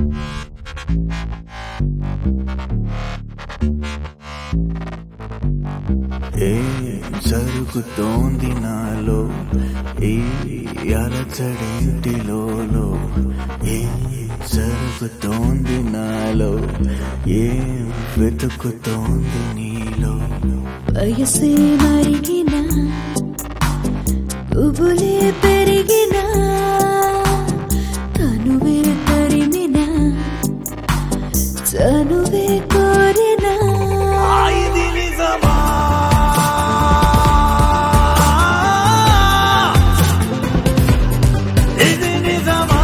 ఏ జరుగుతోంది నాలో ఏ అలచడేంటిలో ఏ జరుగుతోంది నాలో ఏ వెతుకుతోంది నీలో వయసే మరిగిన ఉబులే పెరిగిన తనువే తరిమిన చనువే కోరిన ఇది నిజమా ఇది నిజమా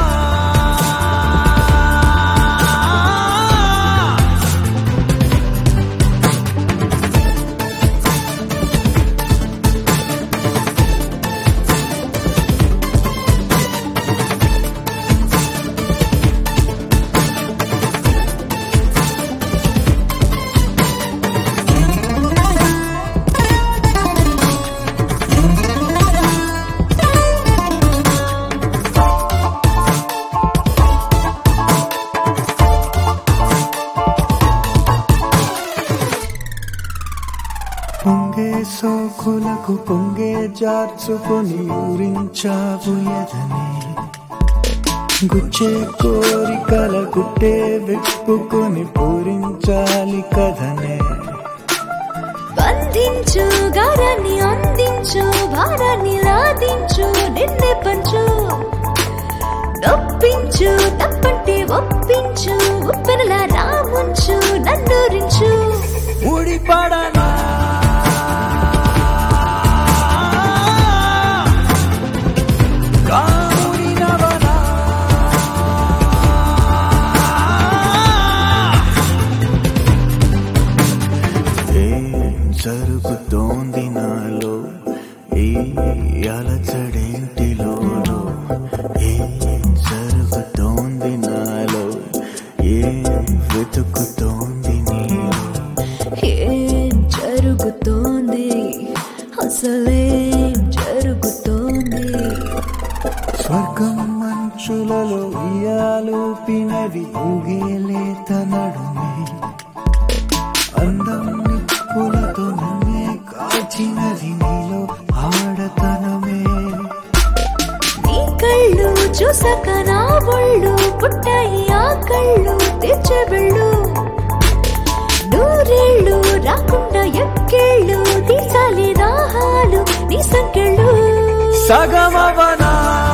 పొంగే సోకులకు పొంగే జార్చుకొని ఊరించావు ఎదనే గుచ్చే కోరికల గుట్టే విప్పుకొని పూరించాలి కథనే బంధించు గారాన్ని అందించు భారాన్ని లాదించు నిన్నే పంచు నొప్పించు తప్పంటే ఒప్పించు ఉప్పెనలా రాముంచు నన్నూరించు ముడిపడనా కాముడినవనా ఏం జరుగుతోంది నాలో ఈ అలచడేంటిలో ఏం జరుగుతోంది నాలో ఏం వెతుకుతోంది నీలో ఏం జరుగుతోంది అసలేం జరుగుతోంది స్వర్గం మంచులలో ఇయాలూపినది ఊగేలేత నడుమే అందం నిప్పులతో నన్నే కాచినది నీలో ఆడతనమే నీ కళ్ళు చూసాక నా ఒళ్ళు పుట్టాయి ఆ కళ్ళు తెచ్చే వెళ్ళు నూరేళ్ళు రాకుండా ఎక్కేళ్ళు తీసాలి దాహాలు నీ సంకెళ్ళు సగమవనా